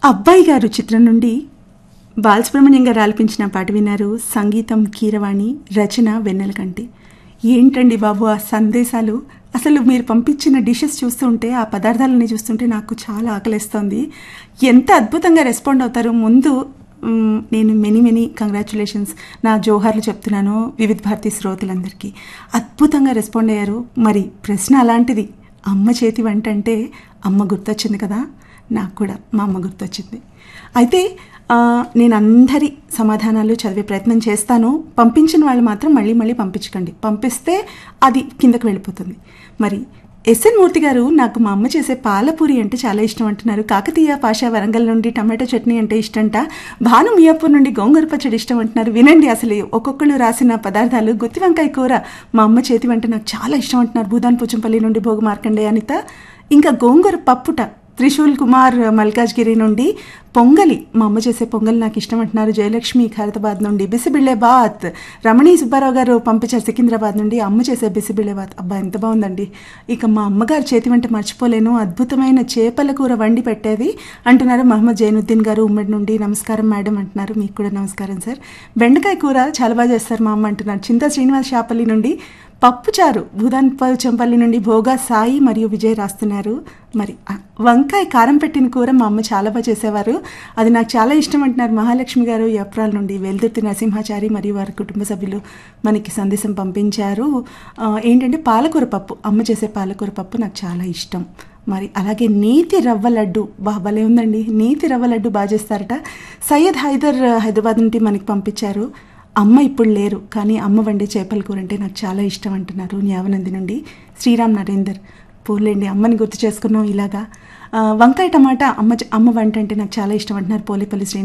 అబ్బాయి గారు చిత్రం నుండి బాలసుబ్రహ్మణ్యం గారు ఆలపించిన పాట విన్నారు సంగీతం కీరవాణి రచన వెన్నెలకంటి ఏంటండి బాబు ఆ సందేశాలు అసలు మీరు పంపించిన డిషెస్ చూస్తుంటే ఆ పదార్థాలని చూస్తుంటే నాకు చాలా ఆకలిస్తోంది ఎంత అద్భుతంగా రెస్పాండ్ అవుతారు ముందు మ్, నేను మెనీ మెనీ కంగ్రాచులేషన్స్ నా జోహార్లు చెప్తున్నాను వివిధ భారతి శ్రోతలందరికీ అద్భుతంగా రెస్పాండ్ అయ్యారు మరి ప్రశ్న అలాంటిది అమ్మ చేతి వంట అంటే అమ్మ గుర్తొచ్చింది కదా నాకు కూడా మా అమ్మ గుర్తొచ్చింది అయితే ఆ, నేను అందరి సమాధానాలు చదివే ప్రయత్నం చేస్తాను పంపించిన వాళ్ళు మాత్రం మళ్ళీ మళ్ళీ పంపించకండి పంపిస్తే అది కిందకు వెళ్ళిపోతుంది మరి ఎస్ఎన్ మూర్తి గారు నాకు మా అమ్మ చేసే పాలపూరి అంటే చాలా ఇష్టం అంటున్నారు కాకతీయ పాషా వరంగల్ నుండి టమాటో చట్నీ అంటే ఇష్టంట భాను మియాపూర్ నుండి గోంగూర పచ్చడి ఇష్టం అంటున్నారు వినండి అసలు ఒక్కొక్కరు రాసిన పదార్థాలు గుత్తి వంకాయ కూర మా అమ్మ చేతి వంట నాకు చాలా ఇష్టం అంటున్నారు భూదాన్ పోచంపల్లి నుండి భోగు మార్కండే అనిత ఇంకా గోంగూర పప్పుట త్రిశూల్ కుమార్ మల్కాజ్గిరి నుండి పొంగలి మా అమ్మ చేసే పొంగలి నాకు ఇష్టం అంటున్నారు జయలక్ష్మి ఖైరతాబాద్ నుండి బిసిబిళ్ళే బాత్ రమణి సుబ్బారావు గారు పంపించారు సికింద్రాబాద్ నుండి అమ్మ చేసే బిసిబిళ్ళే బాత్ అబ్బా ఎంత బాగుందండి ఇక మా అమ్మగారు చేతి వంట మర్చిపోలేను అద్భుతమైన చేపల కూర వండి పెట్టేది అంటున్నారు మహమ్మద్ జైనుద్దీన్ గారు ఉమ్మడి నుండి నమస్కారం మేడం అంటున్నారు మీకు కూడా నమస్కారం సార్ బెండకాయ కూర చాలా బాగా చేస్తారు మా అమ్మ అంటున్నారు చింత శ్రీనివాస్ షాపల్లి నుండి పప్పుచారు భూదాన్ చెంపల్లి నుండి భోగా సాయి మరియు విజయ్ రాస్తున్నారు మరి ఆ వంకాయ కారం పెట్టిన కూర మా అమ్మ చాలా బాగా చేసేవారు అది నాకు చాలా ఇష్టం అంటున్నారు మహాలక్ష్మి గారు యప్రాల్ నుండి వెల్దుర్తి నరసింహాచారి మరియు వారి కుటుంబ సభ్యులు మనకి సందేశం పంపించారు ఆ, ఏంటంటే పాలకూర పప్పు అమ్మ చేసే పాలకూర పప్పు నాకు చాలా ఇష్టం మరి అలాగే నేతి రవ్వ లడ్డు బా భలే ఉందండి నేతి రవ్వ లడ్డు బాగా చేస్తారట సయ్యద్ హైదర్ హైదరాబాద్ నుండి మనకి పంపించారు అమ్మ ఇప్పుడు లేరు కానీ అమ్మ వండే చేపల కూర అంటే నాకు చాలా ఇష్టం అంటున్నారు న్యావనంది నుండి శ్రీరామ్ నరేందర్ పోలేండి అమ్మని గుర్తు చేసుకున్నాం ఇలాగా ఆ, వంకాయ టమాటా అమ్మ అమ్మ వంట అంటే నాకు చాలా ఇష్టం అంటున్నారు పోలేపల్లి శ్రీ